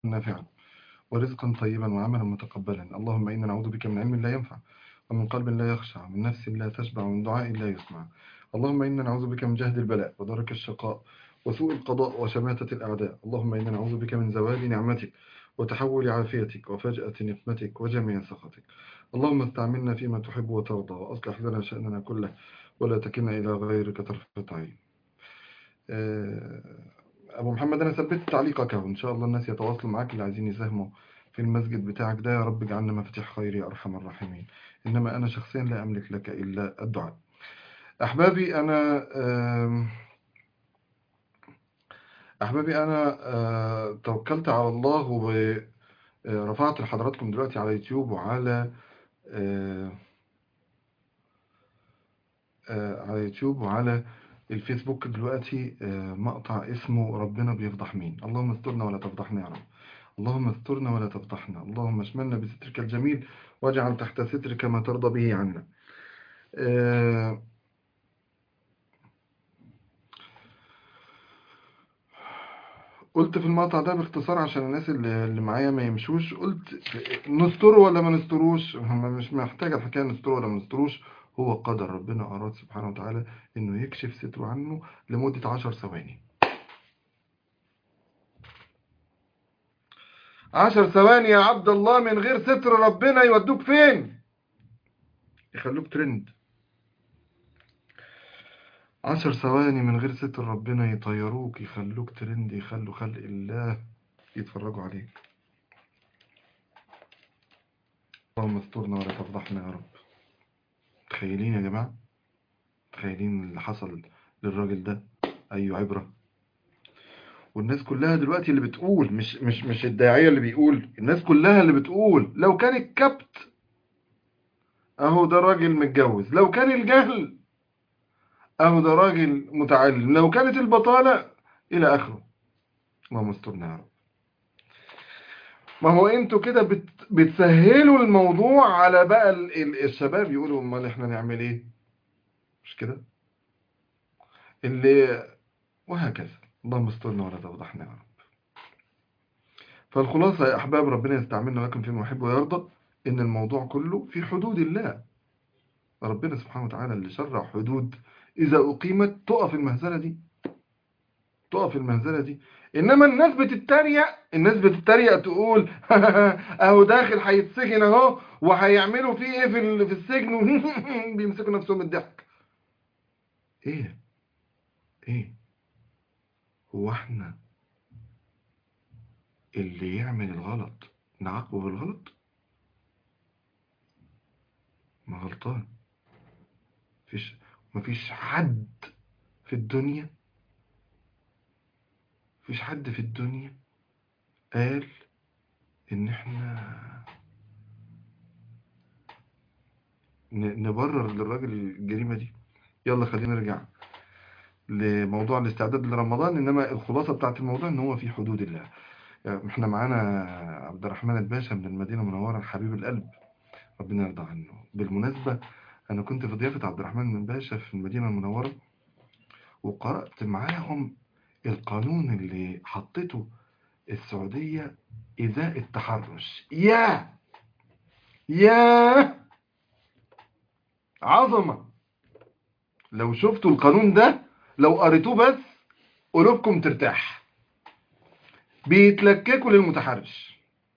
نافعا ورزقا طيبا وعملا متقبلا اللهم إنا نعوذ بك من علم لا ينفع ومن قلب لا يخشع ومن نفس لا تشبع ومن دعاء لا يسمع اللهم إنا نعوذ بك من جهد البلاء ودرك الشقاء وسوء القضاء وشماتة الأعداء اللهم إنا نعوذ بك من زوال نعمتك وتحول عافيتك وفجأة نقمتك وجميع سخطك اللهم استعملنا فيما تحب وترضى وأصلح لنا شأننا كله ولا تكلنا إلى غيرك طرفة عين أبو محمد أنا ثبت تعليقك وإن شاء الله الناس يتواصلوا معاك اللي عايزين يساهموا في المسجد بتاعك ده يا رب اجعلنا مفاتيح خير يا أرحم الراحمين إنما أنا شخصيا لا أملك لك إلا الدعاء أحبابي أنا أحبابي أنا توكلت على الله ورفعت لحضراتكم دلوقتي على يوتيوب وعلى على يوتيوب وعلى الفيسبوك دلوقتي مقطع اسمه ربنا بيفضح مين اللهم استرنا ولا تفضحنا يا رب اللهم استرنا ولا تفضحنا اللهم اشملنا بسترك الجميل واجعل تحت سترك ما ترضى به عنا قلت في المقطع ده باختصار عشان الناس اللي معايا ما يمشوش قلت نستره ولا ما نستروش مش محتاج الحكايه نستره ولا ما نستروش هو قدر ربنا أراد سبحانه وتعالى إنه يكشف ستره عنه لمدة عشر ثواني عشر ثواني يا عبد الله من غير ستر ربنا يودوك فين يخلوك ترند عشر ثواني من غير ستر ربنا يطيروك يخلوك ترند يخلوا خلق الله يتفرجوا عليك اللهم استرنا ولا تفضحنا يا رب متخيلين يا جماعة متخيلين اللي حصل للراجل ده أي عبرة والناس كلها دلوقتي اللي بتقول مش مش مش الداعية اللي بيقول الناس كلها اللي بتقول لو كان الكبت اهو ده راجل متجوز لو كان الجهل اهو ده راجل متعلم لو كانت البطالة الى اخره اللهم استرنا يا رب ما هو انتوا كده بت بتسهلوا الموضوع على بقى الشباب يقولوا امال احنا نعمل ايه مش كده اللي وهكذا اللهم استرنا ولا تفضحنا يا رب فالخلاصة يا أحباب ربنا يستعملنا لكم فيما يحب ويرضى إن الموضوع كله في حدود الله ربنا سبحانه وتعالى اللي شرع حدود إذا أقيمت تقف المهزلة دي تقف المهزلة دي انما الناس بتتريق الناس بتتريق تقول اهو داخل هيتسجن اهو وهيعملوا فيه ايه في في السجن بيمسكوا نفسهم الضحك ايه ايه هو احنا اللي يعمل الغلط نعاقبه بالغلط ما غلطان مفيش مفيش حد في الدنيا مفيش حد في الدنيا قال ان احنا نبرر للراجل الجريمة دي يلا خلينا نرجع لموضوع الاستعداد لرمضان انما الخلاصة بتاعت الموضوع ان هو في حدود الله يعني احنا معانا عبد الرحمن الباشا من المدينة المنورة حبيب القلب ربنا يرضى عنه بالمناسبة انا كنت في ضيافة عبد الرحمن الباشا في المدينة المنورة وقرأت معاهم القانون اللي حطته السعودية إزاء التحرش يا يا عظمة لو شفتوا القانون ده لو قريتوه بس قلوبكم ترتاح بيتلككوا للمتحرش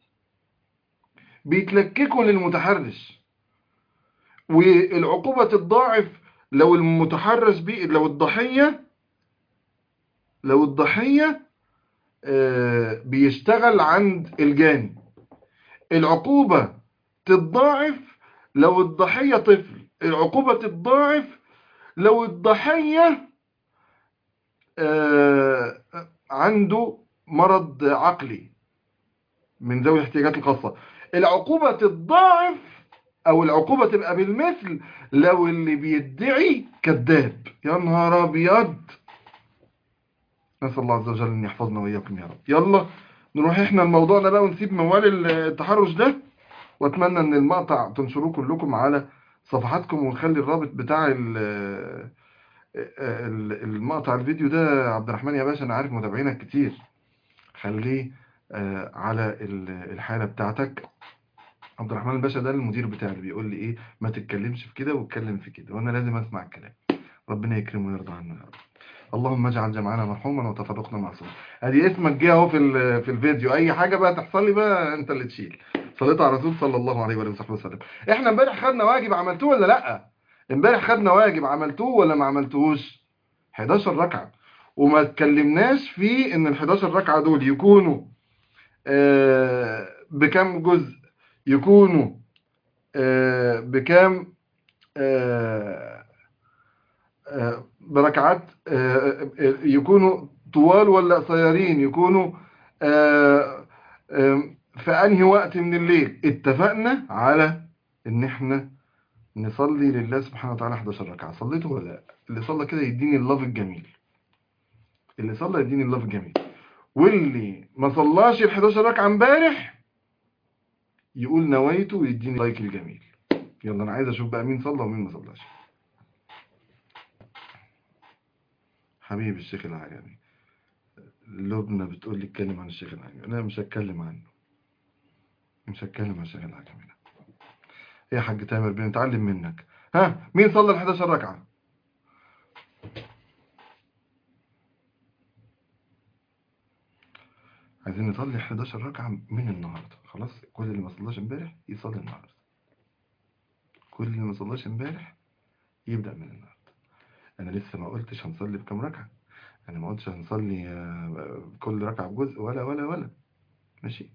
بيتلككوا للمتحرش والعقوبة تتضاعف لو المتحرش بيه لو الضحية لو الضحية بيشتغل عند الجاني العقوبة تتضاعف لو الضحية طفل العقوبة تتضاعف لو الضحية عنده مرض عقلي من ذوي الاحتياجات الخاصة العقوبة تتضاعف او العقوبة تبقى بالمثل لو اللي بيدعي كذاب يا نهار ابيض نسأل الله عز وجل أن يحفظنا وإياكم يا رب يلا نروح إحنا الموضوع ده بقى ونسيب موال التحرش ده وأتمنى أن المقطع تنشروه كلكم على صفحاتكم ونخلي الرابط بتاع المقطع الفيديو ده عبد الرحمن يا باشا أنا عارف متابعينك كتير خليه آه، على ال- الحالة بتاعتك عبد الرحمن الباشا ده المدير بتاعي اللي بيقول لي ايه ما تتكلمش في كده واتكلم في كده وانا لازم اسمع الكلام ربنا يكرمه ويرضى عنه يا رب اللهم اجعل جمعنا مرحوما وتفرقنا معصوما ادي اسمك جه اهو في ال- في الفيديو اي حاجه بقى تحصل لي بقى انت اللي تشيل صليت على الرسول صلى الله عليه وآله وصحبه وسلم احنا امبارح خدنا واجب عملتوه ولا لا امبارح خدنا واجب عملتوه ولا ما عملتوهوش 11 ركعه وما اتكلمناش في ان ال 11 ركعه دول يكونوا آه، بكم جزء يكونوا آه، بكام آه، آه، بركعات آه، آه، يكونوا طوال ولا قصيرين يكونوا آه، آه، في انهي وقت من الليل اتفقنا على ان احنا نصلي لله سبحانه وتعالى 11 ركعة صليته ولا لا اللي صلى كده يديني اللف الجميل اللي صلى يديني اللف الجميل واللي ما صلاش ال 11 ركعة امبارح يقول نويته ويديني لايك الجميل يلا انا عايز اشوف بقى مين صلى ومين ما صلاش حبيبي الشيخ العجمي لبنى بتقول لي اتكلم عن الشيخ العجمي انا مش هتكلم عنه مش هتكلم عن الشيخ العجمي لا يا حاج تامر بنتعلم منك ها مين صلى ال 11 ركعة عايزين نصلي 11 ركعة من النهاردة خلاص كل اللي ما صلاش امبارح يصلي النهاردة كل اللي ما صلاش امبارح يبدأ من النهاردة انا لسه ما قلتش هنصلي بكام ركعة انا ما قلتش هنصلي آه، كل ركعة بجزء ولا ولا ولا ماشي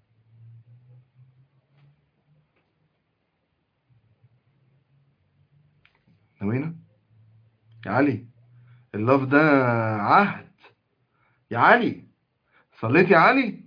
نوينا يا علي اللف ده عهد يا علي صليت يا علي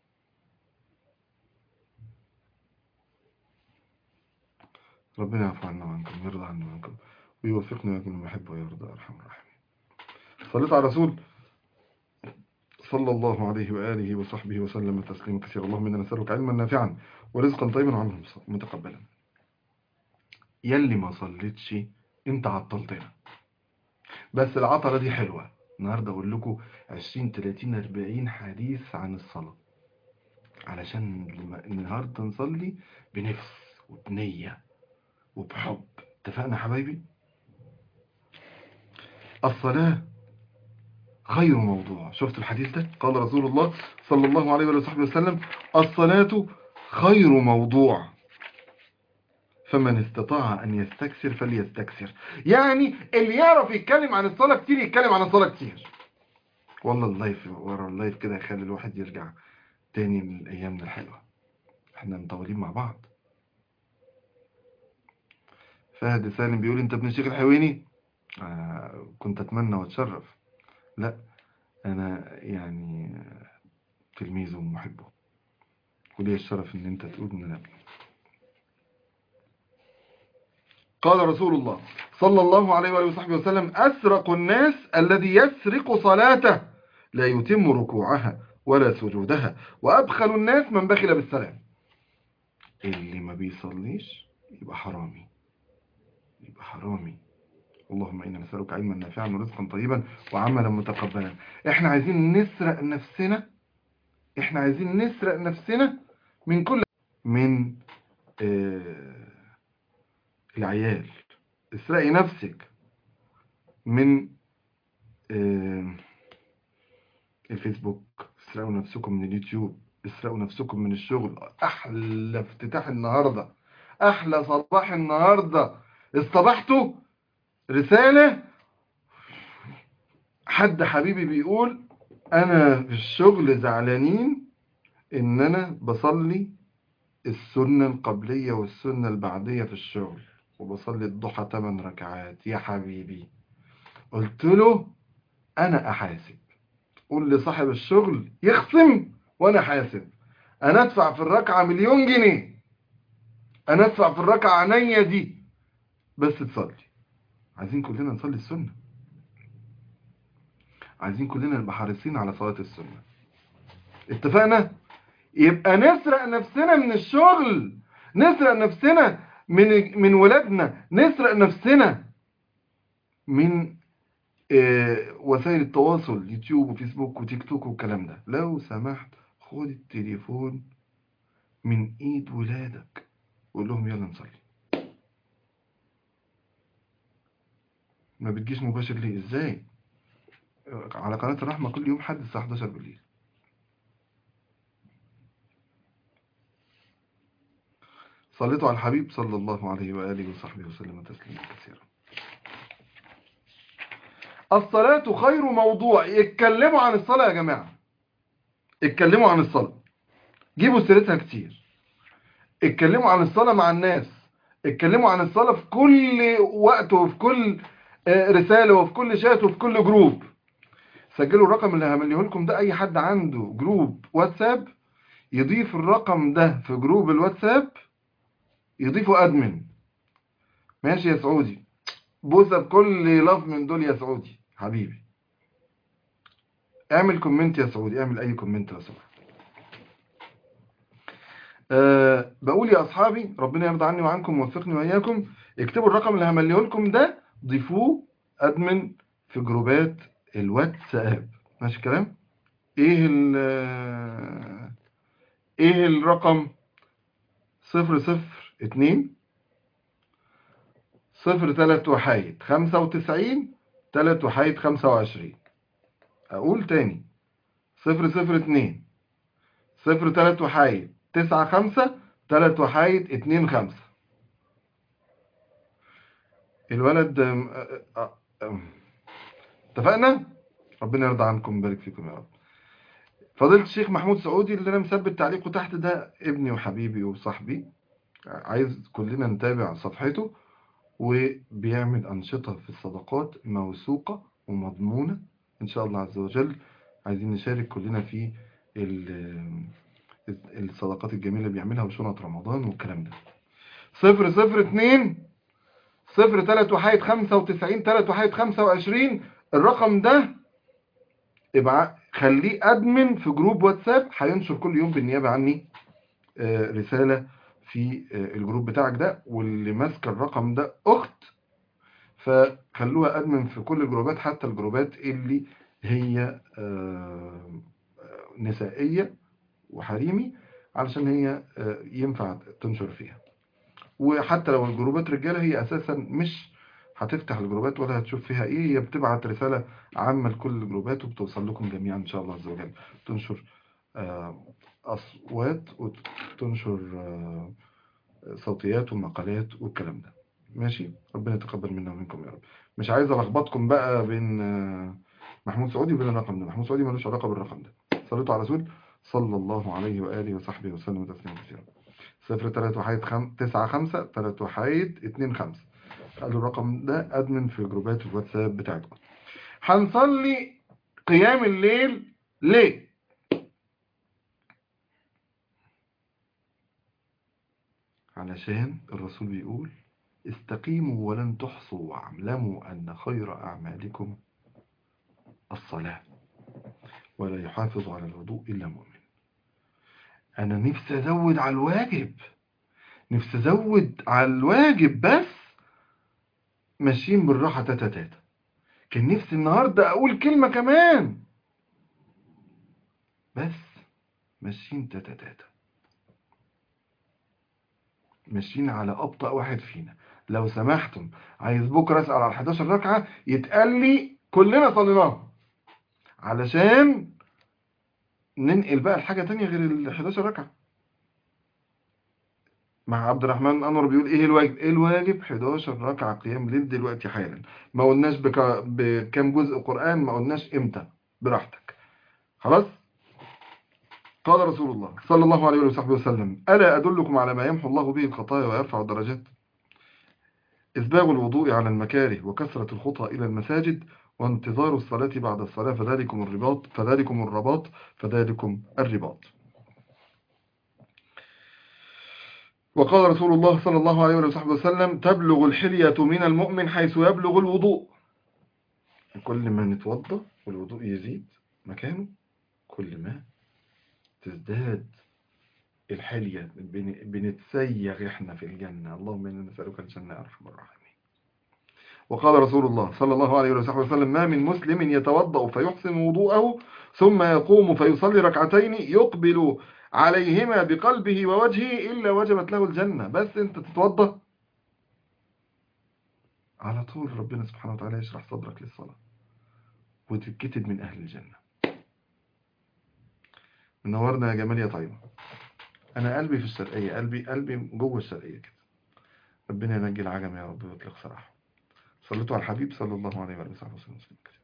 ربنا يعفو عنا وعنكم ويرضى عنا وعنكم ويوفقنا ويكون لما يحب ويرضى ارحم الراحمين صليت على الرسول صلى الله عليه وآله وصحبه وسلم تسليما كثيرا اللهم إنا نسألك علما نافعا ورزقا طيبا وعملا متقبلا يلي ما صليتش انت عطلتنا بس العطلة دي حلوة النهاردة أقول لكم 20 30 40 حديث عن الصلاة علشان لما النهاردة نصلي بنفس وبنية وبحب اتفقنا يا حبايبي الصلاة خير موضوع شفت الحديث ده قال رسول الله صلى الله عليه وآله وصحبه وسلم الصلاة خير موضوع فمن استطاع أن يستكثر فليستكثر يعني اللي يعرف يتكلم عن الصلاة كتير يتكلم عن الصلاة كتير والله اللايف ورا اللايف كده يخلي الواحد يرجع تاني من أيامنا الحلوة احنا مطولين مع بعض فهد سالم بيقول انت ابن الشيخ الحويني آه كنت اتمنى واتشرف لا انا يعني تلميذه ومحبه ولي الشرف ان انت تقول ان انا ابنه قال رسول الله صلى الله عليه وآله وصحبه وسلم أسرق الناس الذي يسرق صلاته لا يتم ركوعها ولا سجودها وأبخل الناس من بخل بالسلام اللي ما بيصليش يبقى حرامي يبقى حرامي اللهم إنا نسألك علما نافعا ورزقا طيبا وعملا متقبلا احنا عايزين نسرق نفسنا احنا عايزين نسرق نفسنا من كل من آه العيال اسرقي نفسك من آه الفيسبوك اسرقوا نفسكم من اليوتيوب اسرقوا نفسكم من الشغل احلى افتتاح النهارده احلى صباح النهارده اصطبحتوا رسالة حد حبيبي بيقول انا في الشغل زعلانين ان انا بصلي السنة القبلية والسنة البعدية في الشغل وبصلي الضحى 8 ركعات يا حبيبي قلت له انا احاسب قول لصاحب الشغل يخصم وانا حاسب انا ادفع في الركعة مليون جنيه انا ادفع في الركعة عينيا دي بس تصلي عايزين كلنا نصلي السنة عايزين كلنا نبقى حريصين على صلاة السنة اتفقنا يبقى نسرق نفسنا من الشغل نسرق نفسنا من من ولادنا نسرق نفسنا من آه، وسائل التواصل يوتيوب وفيسبوك وتيك توك والكلام ده لو سمحت خد التليفون من ايد ولادك وقول لهم يلا نصلي ما بتجيش مباشر ليه ازاي على قناة الرحمة كل يوم حد الساعة 11 بالليل صليتوا على الحبيب صلى الله عليه وآله وصحبه وسلم تسليما كثيرا الصلاة خير موضوع اتكلموا عن الصلاة يا جماعة اتكلموا عن الصلاة جيبوا سيرتها كتير اتكلموا عن الصلاة مع الناس اتكلموا عن الصلاة في كل وقت وفي كل رسالة وفي كل شات وفي كل جروب سجلوا الرقم اللي همليه لكم ده اي حد عنده جروب واتساب يضيف الرقم ده في جروب الواتساب يضيفه ادمن ماشي يا سعودي بوسه بكل لف من دول يا سعودي حبيبي اعمل كومنت يا سعودي اعمل اي كومنت لو سمحت أه بقول يا اصحابي ربنا يرضى عني وعنكم ويوفقني واياكم اكتبوا الرقم اللي همليه لكم ده ضيفوه ادمن في جروبات الواتساب ماشي الكلام ايه ال ايه الرقم صفر صفر اتنين صفر تلات وحايد خمسة وتسعين تلات وحايد خمسة وعشرين اقول تاني صفر صفر اتنين صفر تلات وحايد تسعة خمسة تلات وحايد اتنين خمسة الولد اتفقنا ربنا يرضى عنكم ويبارك فيكم يا رب فضيلة الشيخ محمود سعودي اللي انا مثبت تعليقه تحت ده ابني وحبيبي وصاحبي عايز كلنا نتابع صفحته وبيعمل أنشطة في الصدقات موثوقة ومضمونة إن شاء الله عز وجل عايزين نشارك كلنا في الصدقات الجميلة اللي بيعملها وشنط رمضان والكلام ده صفر صفر اتنين صفر تلات وحايد خمسة وتسعين تلات وحايد خمسة وعشرين الرقم ده ابقى خليه ادمن في جروب واتساب هينشر كل يوم بالنيابة عني رسالة في الجروب بتاعك ده واللي ماسكه الرقم ده اخت فخلوها ادمن في كل الجروبات حتى الجروبات اللي هي نسائية وحريمي علشان هي ينفع تنشر فيها وحتى لو الجروبات رجالة هي اساسا مش هتفتح الجروبات ولا هتشوف فيها ايه هي بتبعت رسالة عامة لكل الجروبات وبتوصل لكم جميعا ان شاء الله عز وجل تنشر أصوات وتنشر صوتيات ومقالات والكلام ده ماشي ربنا يتقبل منا ومنكم يا رب مش عايز ألخبطكم بقى بين محمود سعودي وبين الرقم ده محمود سعودي ملوش علاقة بالرقم ده صليتوا على رسول صلى الله عليه وآله وصحبه وسلم تسليما كثيرا صفر تلات وحيد خم... تسعة خمسة تلات وحيد اتنين خمسة قالوا الرقم ده أدمن في جروبات الواتساب بتاعتكم هنصلي قيام الليل ليه علشان الرسول بيقول استقيموا ولن تحصوا واعلموا أن خير أعمالكم الصلاة ولا يحافظ على الوضوء إلا مؤمن أنا نفسي أزود على الواجب نفسي أزود على الواجب بس ماشيين بالراحة تاتا تاتا كان نفسي النهاردة أقول كلمة كمان بس ماشيين تاتا تاتا ماشيين على أبطأ واحد فينا لو سمحتم عايز بكرة أسأل على 11 ركعة يتقال لي كلنا صليناها علشان ننقل بقى الحاجة تانية غير ال 11 ركعة مع عبد الرحمن أنور بيقول إيه الواجب إيه الواجب 11 ركعة قيام ليل دلوقتي حالا ما قلناش بك... بكام جزء قرآن ما قلناش إمتى براحتك خلاص قال رسول الله صلى الله عليه وصحبه وسلم ألا أدلكم على ما يمحو الله به الخطايا ويرفع الدرجات إسباغ الوضوء على المكاره وكثرة الخطى إلى المساجد وانتظار الصلاة بعد الصلاة فذلكم الرباط فذلكم الرباط فذلكم الرباط وقال رسول الله صلى الله عليه وصحبه وسلم تبلغ الحلية من المؤمن حيث يبلغ الوضوء كل ما نتوضى والوضوء يزيد مكانه كل ما تزداد الحلية بنتسيغ احنا في الجنة اللهم إنا نسألك الجنة أرحم الراحمين وقال رسول الله صلى الله عليه وسلم ما من مسلم يتوضأ فيحسن وضوءه ثم يقوم فيصلي ركعتين يقبل عليهما بقلبه ووجهه إلا وجبت له الجنة بس أنت تتوضى على طول ربنا سبحانه وتعالى يشرح صدرك للصلاة وتتكتب من أهل الجنة منورنا يا جمال يا طيبة أنا قلبي في الشرقية قلبي قلبي جوه الشرقية كده ربنا ينجي العجم يا رب ويطلق سراحه صليتوا على الحبيب صلى الله عليه وآله وصحبه وسلم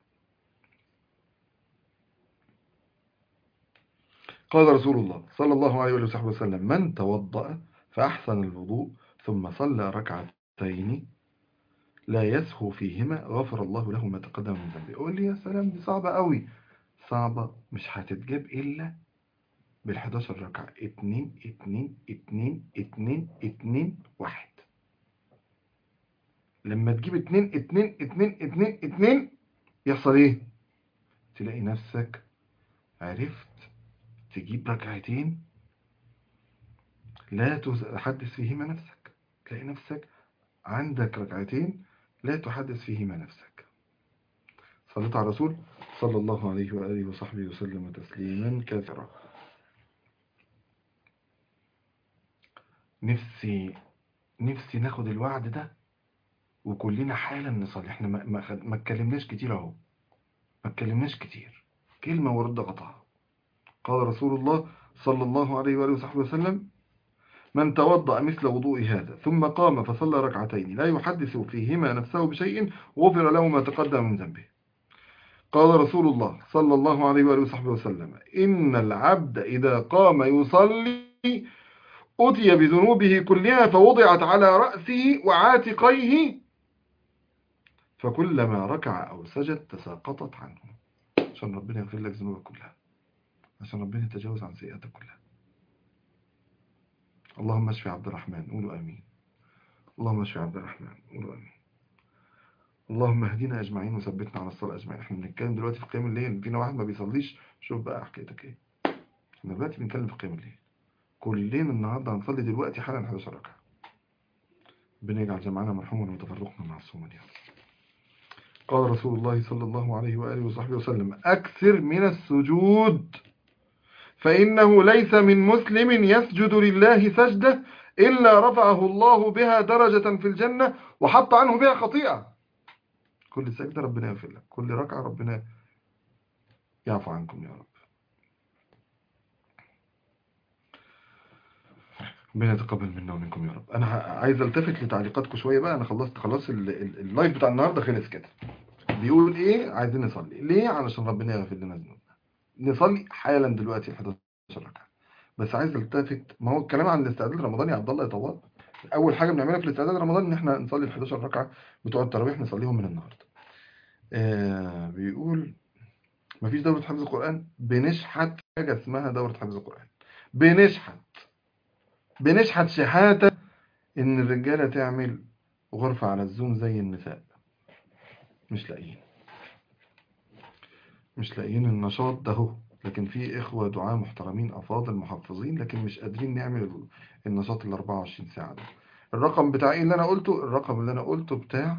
قال رسول الله صلى الله عليه وآله وصحبه وسلم من توضأ فأحسن الوضوء ثم صلى ركعتين لا يسهو فيهما غفر الله له ما تقدم من ذنبه يقول لي يا سلام دي صعبة قوي صعبة مش هتتجاب إلا بال11 ركعة 2 2 2 2 2 1 لما تجيب 2 2 2 2 2 يحصل ايه تلاقي نفسك عرفت تجيب ركعتين لا تحدث فيهما نفسك تلاقي نفسك عندك ركعتين لا تحدث فيهما نفسك صليت على الرسول صلى الله عليه وآله وصحبه وسلم تسليما كثيرا نفسي نفسي ناخد الوعد ده وكلنا حالا نصلي احنا ما, ما, ما اتكلمناش كتير اهو ما اتكلمناش كتير كلمة ورد غطاها قال رسول الله صلى الله عليه وآله وصحبه وسلم من توضأ مثل وضوء هذا ثم قام فصلى ركعتين لا يحدث فيهما نفسه بشيء غفر له ما تقدم من ذنبه قال رسول الله صلى الله عليه وآله وصحبه وسلم إن العبد إذا قام يصلي أتي بذنوبه كلها فوضعت على رأسه وعاتقيه فكلما ركع أو سجد تساقطت عنه عشان ربنا يغفر لك ذنوبك كلها عشان ربنا يتجاوز عن سيئاتك كلها اللهم اشفي عبد الرحمن قولوا آمين اللهم اشفي عبد الرحمن قولوا آمين اللهم اهدنا أجمعين وثبتنا على الصلاة أجمعين احنا بنتكلم دلوقتي في قيام الليل فينا واحد ما بيصليش شوف بقى حكايتك ايه احنا دلوقتي بنتكلم في قيام الليل كلنا النهاردة هنصلي دلوقتي حالا 11 ركعة ربنا يجعل جمعنا مرحوما وتفرقنا معصوما يا رب قال رسول الله صلى الله عليه وآله وصحبه وسلم أكثر من السجود فإنه ليس من مسلم يسجد لله سجدة إلا رفعه الله بها درجة في الجنة وحط عنه بها خطيئة كل سجدة ربنا يغفر لك كل ركعة ربنا يعفو عنكم يا رب ربنا يتقبل منا ومنكم يا رب انا عايز التفت لتعليقاتكم شويه بقى انا خلصت خلاص اللايف بتاع النهارده خلص كده بيقول ايه عايزين نصلي ليه علشان ربنا يغفر لنا ذنوبنا نصلي حالا دلوقتي ال 11 ركعه بس عايز التفت ما هو الكلام عن الاستعداد لرمضان يا عبد الله يا طوال اول حاجه بنعملها في الاستعداد لرمضان ان احنا نصلي ال 11 ركعه بتوع التراويح نصليهم من النهارده آه بيقول مفيش دوره حفظ القران بنشحت حاجه اسمها دوره حفظ القران بنشحت بنشحت شحاتة ان الرجالة تعمل غرفة على الزوم زي النساء مش لاقيين مش لاقيين النشاط ده هو لكن في اخوة دعاء محترمين افاضل محفظين لكن مش قادرين نعمل النشاط ال 24 ساعة ده الرقم بتاع ايه اللي انا قلته الرقم اللي انا قلته بتاع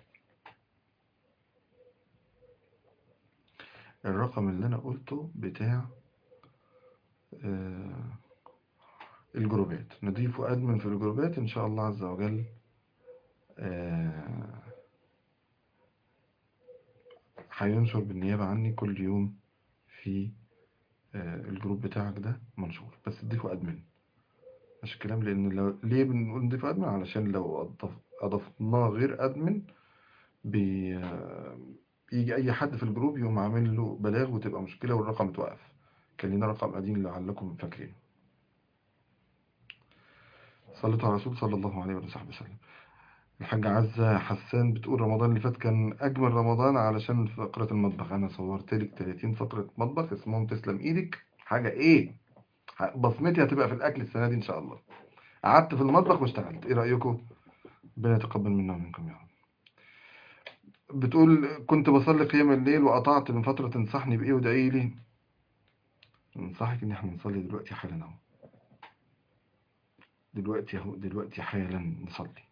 الرقم اللي انا قلته بتاع آه الجروبات نضيفه أدمن في الجروبات إن شاء الله عز وجل هينشر بالنيابة عني كل يوم في الجروب بتاعك ده منشور بس تضيفه أدمن مش الكلام لأن لو ليه بنقول نضيفه أدمن علشان لو أضف أضفناه غير أدمن بي يجي أي حد في الجروب يقوم عامل له بلاغ وتبقى مشكلة والرقم اتوقف كان لنا رقم قديم لعلكم فاكرين صليت على رسول صلى الله عليه وصحبه وسلم الحاجة عزة حسان بتقول رمضان اللي فات كان أجمل رمضان علشان فقرة المطبخ أنا صورت لك 30 فقرة مطبخ اسمهم تسلم إيدك حاجة إيه بصمتي هتبقى في الأكل السنة دي إن شاء الله قعدت في المطبخ واشتغلت إيه رأيكم ربنا يتقبل منا ومنكم يا رب بتقول كنت بصلي قيام الليل وقطعت من فترة تنصحني بإيه ودعي لي انصحك إن احنا نصلي دلوقتي حالا أهو دلوقتي اهو دلوقتي حالا نصلي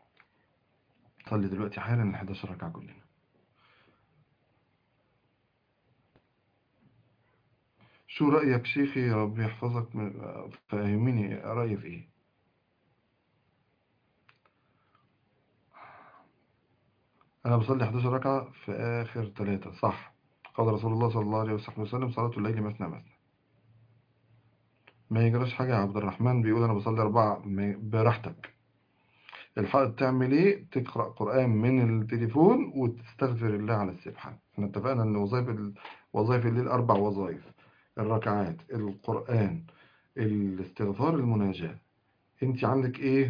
نصلي دلوقتي حالا ال 11 ركعة كلنا شو رأيك شيخي ربي يحفظك فاهميني رأيي في ايه أنا بصلي 11 ركعة في آخر ثلاثة صح قال رسول الله صلى الله عليه وسلم صلاة الليل مثنى مثنى ما يجراش حاجة يا عبد الرحمن بيقول أنا بصلي أربعة براحتك الحق تعمل إيه تقرأ قرآن من التليفون وتستغفر الله على السبحة احنا اتفقنا أن وظائف وظائف الليل أربع وظائف الركعات القرآن الاستغفار المناجاة انت عندك ايه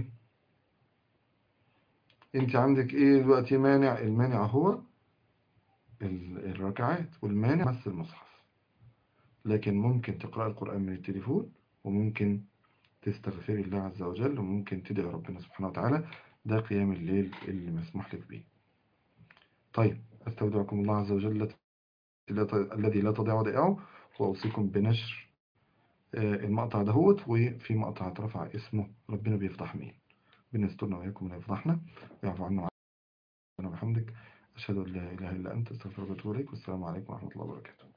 انت عندك ايه دلوقتي مانع المانع هو الركعات والمانع بس المصحف لكن ممكن تقرأ القرآن من التليفون وممكن تستغفري الله عز وجل وممكن تدعي ربنا سبحانه وتعالى ده قيام الليل اللي مسموح لك به طيب استودعكم الله عز وجل الذي لا تضيع ودائعه وأوصيكم بنشر المقطع دهوت وفي مقطع اترفع اسمه ربنا بيفضح مين ربنا يسترنا وإياكم من يفضحنا ويعفو عنا وعنا بحمدك أشهد أن لا إله إلا أنت استغفرك وأتوب إليك والسلام عليكم ورحمة الله وبركاته